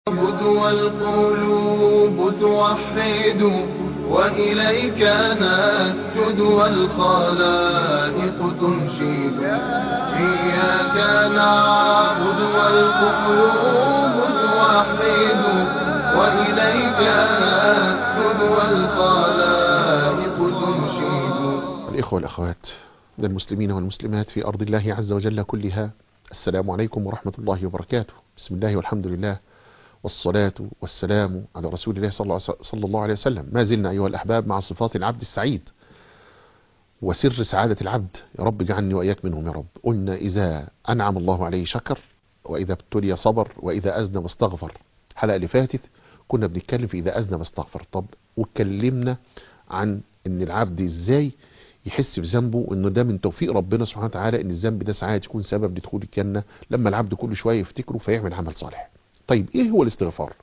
تعبد والقلوب توحد وإليك نسجد والخلائق تنشد إياك نعبد والقلوب توحد وإليك نسجد والخلائق تنشد الإخوة والأخوات من المسلمين والمسلمات في أرض الله عز وجل كلها السلام عليكم ورحمة الله وبركاته بسم الله والحمد لله والصلاة والسلام على رسول الله صلى الله- صلى الله عليه وسلم ما زلنا أيها الأحباب مع صفات العبد السعيد وسر سعادة العبد يا رب اجعلني وإياك منهم يا رب قلنا إذا أنعم الله عليه شكر وإذا ابتلي صبر وإذا أذنب استغفر الحلقة اللي فاتت كنا بنتكلم في إذا أذنب استغفر طب واتكلمنا عن إن العبد إزاي يحس بذنبه انه ده من توفيق ربنا سبحانه وتعالى ان الذنب ده ساعات يكون سبب لدخول الجنه لما العبد كل شويه يفتكره فيعمل عمل صالح. طيب ايه هو الاستغفار؟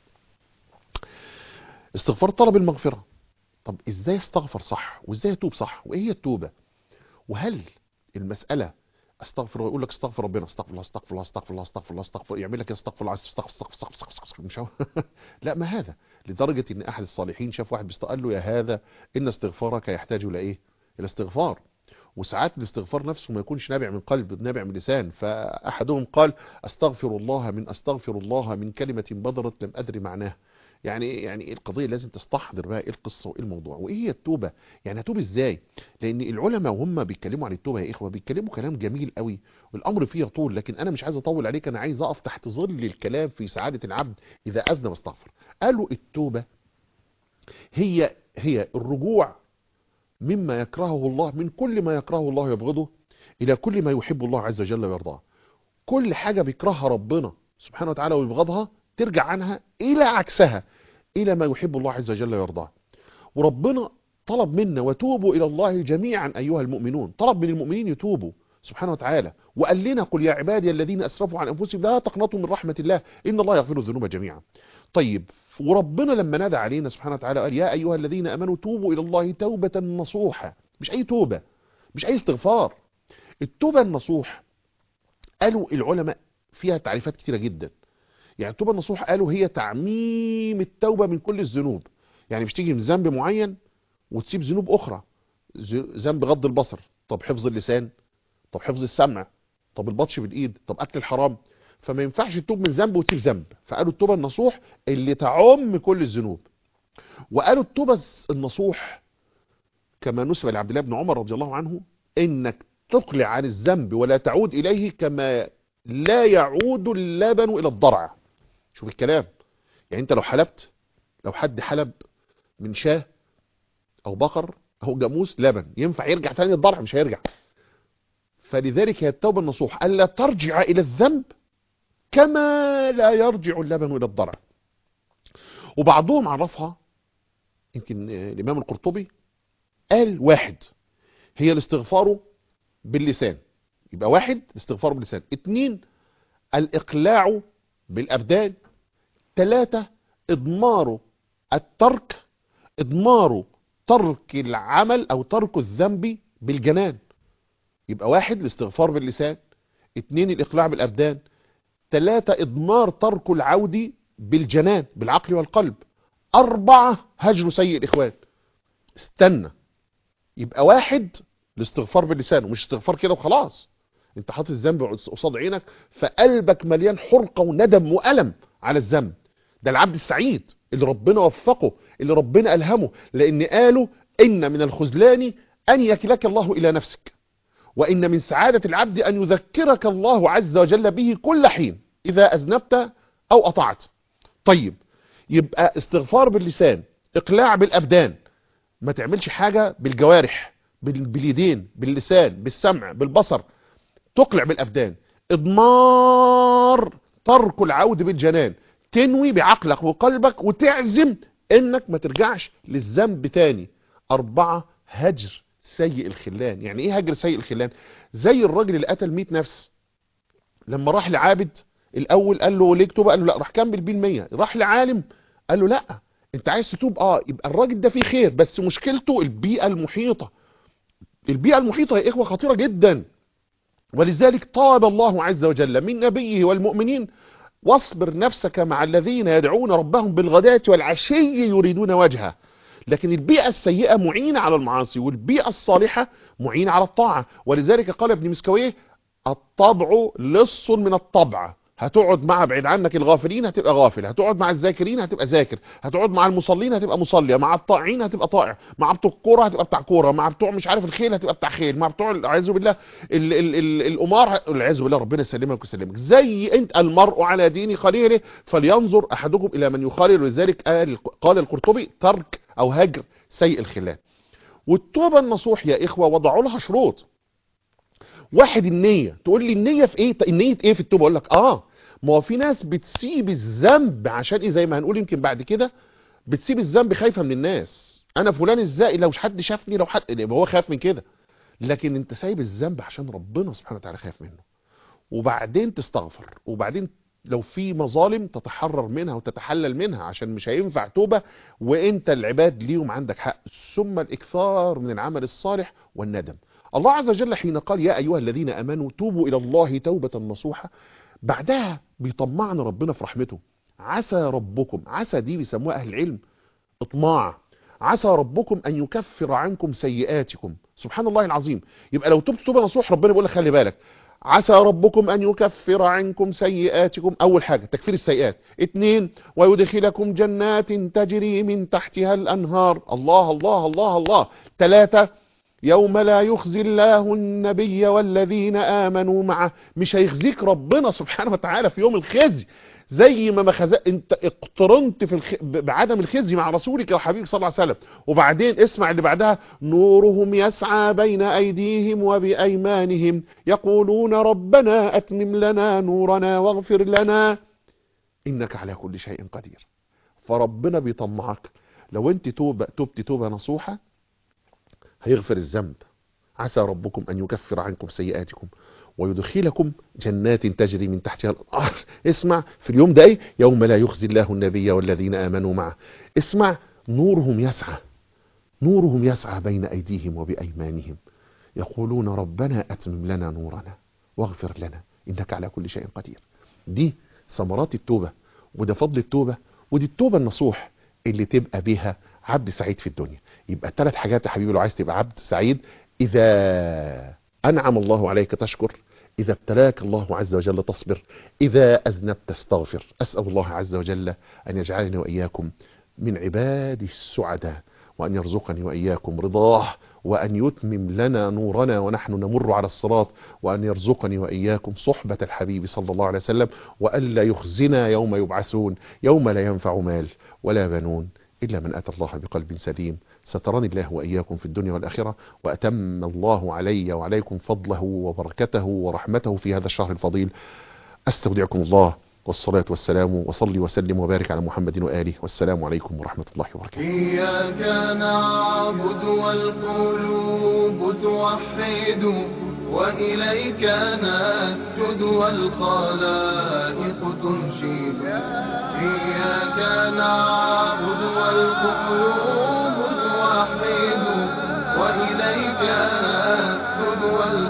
استغفار طلب المغفره. طب ازاي استغفر صح؟ وازاي اتوب صح؟ وايه هي التوبه؟ وهل المساله استغفر ويقول لك استغفر ربنا استغفر الله استغفر الله استغفر الله استغفر الله استغفر يعمل لك استغفر الله استغفر استغفر استغفر استغفر, استغفر مش هو لا ما هذا لدرجه ان احد الصالحين شاف واحد بيستقال له يا هذا ان استغفارك يحتاج الى ايه؟ الى استغفار وساعات الاستغفار نفسه ما يكونش نابع من قلب نابع من لسان فأحدهم قال أستغفر الله من أستغفر الله من كلمة بدرت لم أدري معناها يعني إيه- يعني ايه القضية لازم تستحضر بقى ايه القصة وايه الموضوع وايه هي التوبة يعني هتوب ازاي لان العلماء وهم بيتكلموا عن التوبة يا اخوة بيتكلموا كلام جميل قوي والامر فيه طول لكن انا مش عايز اطول عليك انا عايز اقف تحت ظل الكلام في سعادة العبد اذا اذنب استغفر قالوا التوبة هي هي الرجوع مما يكرهه الله من كل ما يكرهه الله ويبغضه إلى كل ما يحب الله عز وجل ويرضاه كل حاجة بيكرهها ربنا سبحانه وتعالى ويبغضها ترجع عنها إلى عكسها إلى ما يحب الله عز وجل ويرضاه وربنا طلب منا وتوبوا إلى الله جميعا أيها المؤمنون طلب من المؤمنين يتوبوا سبحانه وتعالى وقال لنا قل يا عبادي الذين أسرفوا عن أنفسهم لا تقنطوا من رحمة الله إن الله يغفر الذنوب جميعا طيب وربنا لما نادى علينا سبحانه وتعالى قال يا أيها الذين أمنوا توبوا إلى الله توبة نصوحة مش أي توبة مش أي استغفار التوبة النصوح قالوا العلماء فيها تعريفات كتيرة جدا يعني التوبة النصوح قالوا هي تعميم التوبة من كل الذنوب يعني مش تيجي من ذنب معين وتسيب ذنوب أخرى ذ- ذنب غض البصر طب حفظ اللسان طب حفظ السمع طب البطش بالإيد طب أكل الحرام فما ينفعش تتوب من ذنب وتسيب ذنب فقالوا التوبة النصوح اللي تعم كل الذنوب وقالوا التوبة النصوح كما نسب لعبد الله بن عمر رضي الله عنه انك تقلع عن الذنب ولا تعود اليه كما لا يعود اللبن الى الضرع شوف الكلام يعني انت لو حلبت لو حد حلب من شاه او بقر او جاموس لبن ينفع يرجع تاني الضرع مش هيرجع فلذلك هي التوبة النصوح الا ترجع الى الذنب كما لا يرجع اللبن الى الضرع وبعضهم عرفها يمكن آه، الامام القرطبي قال واحد هي الاستغفار باللسان يبقى واحد الاستغفار باللسان اتنين الاقلاع بالابدان ثلاثة اضمار الترك اضمار ترك العمل او ترك الذنب بالجنان يبقى واحد الاستغفار باللسان اتنين الاقلاع بالابدان ثلاثة اضمار ترك العود بالجنان بالعقل والقلب اربعة هجر سيء الاخوان استنى يبقى واحد الاستغفار باللسان ومش استغفار كده وخلاص انت حاطط الذنب قصاد عينك فقلبك مليان حرقه وندم والم على الذنب ده العبد السعيد اللي ربنا وفقه اللي ربنا الهمه لان قالوا ان من الخذلان ان يكلك الله الى نفسك وان من سعاده العبد ان يذكرك الله عز وجل به كل حين اذا اذنبت او اطعت طيب يبقى استغفار باللسان اقلاع بالابدان ما تعملش حاجة بالجوارح بال- باليدين باللسان بالسمع بالبصر تقلع بالأبدان إضمار ترك العود بالجنان تنوي بعقلك وقلبك وتعزم انك ما ترجعش للذنب تاني أربعة هجر سيء الخلان يعني ايه هجر سيء الخلان زي الراجل اللي قتل 100 نفس لما راح لعابد الاول قال له ليه توبه قال له لا راح كمل بيه المية راح لعالم قال له لا انت عايز تتوب اه يبقى الراجل ده فيه خير بس مشكلته البيئة المحيطة البيئة المحيطة يا اخوة خطيرة جدا ولذلك طلب الله عز وجل من نبيه والمؤمنين واصبر نفسك مع الذين يدعون ربهم بالغداة والعشي يريدون وجهه لكن البيئة السيئة معينة على المعاصي والبيئة الصالحة معينة على الطاعة ولذلك قال ابن مسكويه الطبع لص من الطبع هتقعد مع بعيد عنك الغافلين هتبقى غافل هتقعد مع الذاكرين هتبقى ذاكر هتقعد مع المصلين هتبقى مصلي مع الطائعين هتبقى طائع مع بتوع الكوره هتبقى بتاع كوره مع بتوع مش عارف الخيل هتبقى بتاع خيل مع بتوع اعوذ بالله ال ال ال الامار والعياذ بالله ربنا يسلمك ويسلمك زي انت المرء على دين خليله فلينظر احدكم الى من يخالل ولذلك قال قال القرطبي ترك او هجر سيء الخلال والتوبه النصوح يا اخوه وضعوا لها شروط واحد النية تقول لي النية في ايه النية ايه في التوبة اقول لك اه ما هو في ناس بتسيب الذنب عشان ايه زي ما هنقول يمكن بعد كده بتسيب الذنب خايفة من الناس انا فلان ازاي لو حد شافني لو حد يبقى هو خايف من كده لكن انت سايب الذنب عشان ربنا سبحانه وتعالى خايف منه وبعدين تستغفر وبعدين لو في مظالم تتحرر منها وتتحلل منها عشان مش هينفع توبة وانت العباد ليهم عندك حق ثم الاكثار من العمل الصالح والندم الله عز وجل حين قال يا أيها الذين أمنوا توبوا إلى الله توبة نصوحة بعدها بيطمعنا ربنا في رحمته عسى ربكم عسى دي بيسموها أهل العلم اطماع عسى ربكم أن يكفر عنكم سيئاتكم سبحان الله العظيم يبقى لو تبت توبة نصوح ربنا بيقول لك خلي بالك عسى ربكم أن يكفر عنكم سيئاتكم أول حاجة تكفير السيئات اثنين ويدخلكم جنات تجري من تحتها الأنهار الله الله الله الله ثلاثة يوم لا يخزي الله النبي والذين آمنوا معه مش هيخزيك ربنا سبحانه وتعالى في يوم الخزي زي ما ما خز... انت اقترنت في الخ... بعدم الخزي مع رسولك يا حبيبي صلى الله عليه وسلم وبعدين اسمع اللي بعدها نورهم يسعى بين ايديهم وبايمانهم يقولون ربنا اتمم لنا نورنا واغفر لنا انك على كل شيء قدير فربنا بيطمعك لو انت توبه تبت توبه نصوحه هيغفر الذنب عسى ربكم أن يكفر عنكم سيئاتكم ويدخلكم جنات تجري من تحتها الأنهار اسمع في اليوم ده ايه يوم لا يخزي الله النبي والذين آمنوا معه اسمع نورهم يسعى نورهم يسعى بين أيديهم وبأيمانهم يقولون ربنا أتمم لنا نورنا واغفر لنا إنك على كل شيء قدير دي ثمرات التوبة وده فضل التوبة ودي التوبة النصوح اللي تبقى بها عبد سعيد في الدنيا يبقى ثلاث حاجات يا حبيبي لو عايز تبقى عبد سعيد إذا أنعم الله عليك تشكر إذا ابتلاك الله عز وجل تصبر إذا أذنبت تستغفر أسأل الله عز وجل أن يجعلني وإياكم من عباده السعداء وأن يرزقني وإياكم رضاه وأن يتمم لنا نورنا ونحن نمر على الصراط وأن يرزقني وإياكم صحبة الحبيب صلى الله عليه وسلم وألا يخزنا يوم يبعثون يوم لا ينفع مال ولا بنون إلا من أتى الله بقلب سليم سترني الله وإياكم في الدنيا والآخرة وأتم الله علي وعليكم فضله وبركته ورحمته في هذا الشهر الفضيل أستودعكم الله والصلاة والسلام وصلي وسلم وبارك على محمد وآله والسلام عليكم ورحمة الله وبركاته إياك نعبد والقلوب توحد وإليك نسجد والخلائق تنشد إياك نعبد والقلوب توحد وإليك نسجد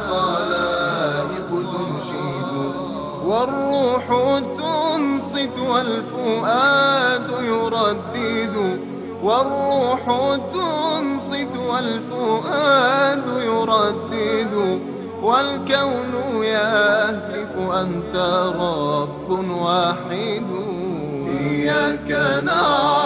والخلائق تنشد والروح تنصت والفؤاد يردد والروح تنصت والفؤاد يردد والكون يهتف أنت رب واحد إياك نعبد